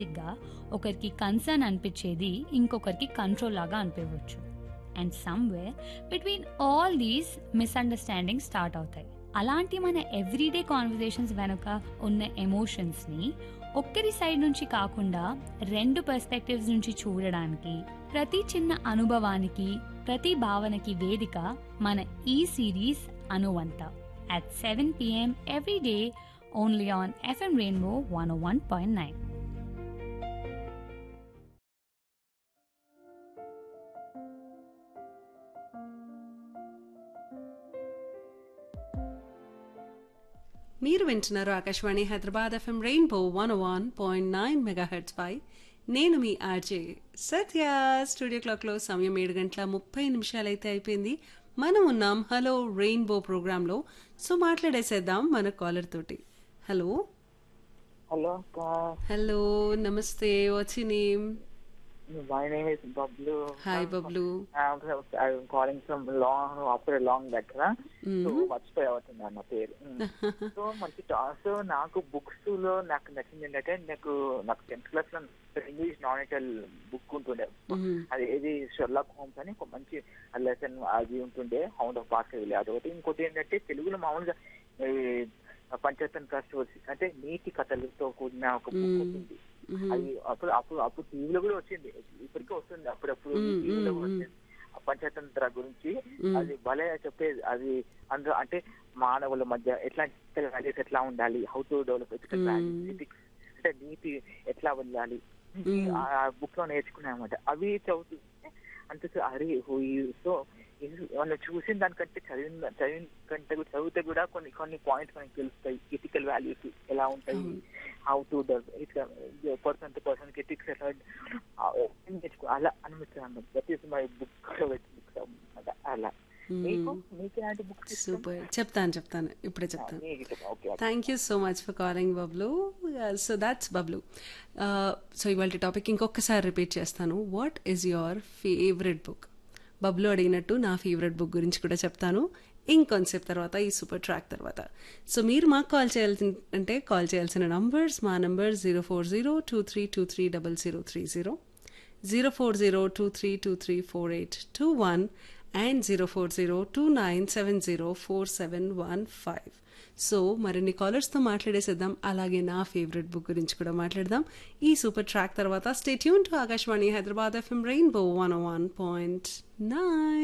గా ఒకరికి కన్సర్న్ అనిపించేది ఇంకొకరికి కంట్రోల్ లాగా అనిపించవచ్చు and somewhere between all these misunderstanding start అవుతాయి అలాంటి మన ఎవ్రీడే కాన్వర్జేషన్స్ వెనుక ఉన్న ఎమోషన్స్ని ఒక్కరి సైడ్ నుంచి కాకుండా రెండు పర్స్పెక్టివ్స్ నుంచి చూడడానికి ప్రతి చిన్న అనుభవానికి ప్రతి భావనకి వేదిక మన ఈ సిరీస్ అనువంత at 7 p.m. every day only on FM Rainbow 101.9. మీరు వింటున్నారు Akashvani Hyderabad FM Rainbow one one point nine mega hits పై నేను మీ ఆర్జే సత్య స్టూడియో క్లాక్లో సమయం ఏడు గంటల ముప్పై నిమిషాలైతే అయిపోయింది మనం ఉన్నాం హలో రెయిన్బో ప్రోగ్రాంలో సో మాట్లాడేసేద్దాం మన కాలర్ తోటి హలో Hello, uh, హలో నమస్తే వచ్చి name my name is Bablu. Hi Bablu I'm, I'm calling from long after a long back. Huh? So మర్చిపోయి అవుతుంది అన్న పేరు సో మంచి సో నాకు బుక్స్ లో నాకు నచ్చింది ఏంటంటే నాకు నాకు టెన్త్ క్లాస్ లో ఇంగ్లీష్ నానిటల్ బుక్ ఉంటుండే అది ఏది షెర్లాక్ హోమ్స్ అని ఒక మంచి లెసన్ అది ఉంటుండే హౌండ్ ఆఫ్ బాస్ అదొకటి ఇంకోటి ఏంటంటే తెలుగులో మామూలుగా ఈ పంచరత్న ట్రస్ట్ అంటే నీతి కథలతో కూడిన ఒక బుక్ ఉంటుంది అది అప్పుడు అప్పుడు అప్పుడు టీవీలో కూడా వచ్చింది ఇప్పటికీ వస్తుంది అప్పుడప్పుడు టీవీలో కూడా వచ్చింది ఆ పంచతంత్ర గురించి అది భలే చెప్పేది అది అందులో అంటే మానవుల మధ్య ఎట్లాంటి వాల్యూస్ ఎట్లా ఉండాలి how to develop ethical values ethics అంటే నీతి ఎట్లా వెళ్ళాలి ఆ బుక్ లో నేర్చుకున్నాయి అనమాట అవి చదువుతుంటే అంటే అరే సో మనం చూసిన దానికంటే చదివిన చదివిన కంటే కూడా చదివితే కూడా కొన్ని కొన్ని పాయింట్స్ మనకి తెలుస్తాయి ఎథికల్ వాల్యూస్ ఎలా ఉంటాయి how to person to person ethics ఎట్లా నేర్చుకో అలా అనిపిస్తుంది అన్నమాట that is my book books అన్నమాట అలా మీకు మీకు ఎలాంటి బుక్స్ సూపర్ చెప్తాను చెప్తాను ఇప్పుడే చెప్తాను okay thank you so much for calling Bablu so that's Bablu so ఇవాళ టాపిక్ ఇంకొకసారి రిపీట్ చేస్తాను what is your favourite book Bablu అడిగినట్టు నా ఫేవరెట్ బుక్ గురించి కూడా చెప్తాను ఇంకొంతసేపు తర్వాత ఈ సూపర్ ట్రాక్ తర్వాత సో మీరు మాకు కాల్ చేయాల్సిన అంటే కాల్ చేయాల్సిన నంబర్స్ మా number zero four zero two three two three double zero three zero zero four zero two three two three four eight two one and zero four zero two nine seven zero four seven one five so మరిన్ని కాలర్స్తో మాట్లాడేసేద్దాం అలాగే నా favourite book గురించి కూడా మాట్లాడదాం ఈ super track తర్వాత stay tune to Akashvani Hyderabad FM Rainbow one one point nine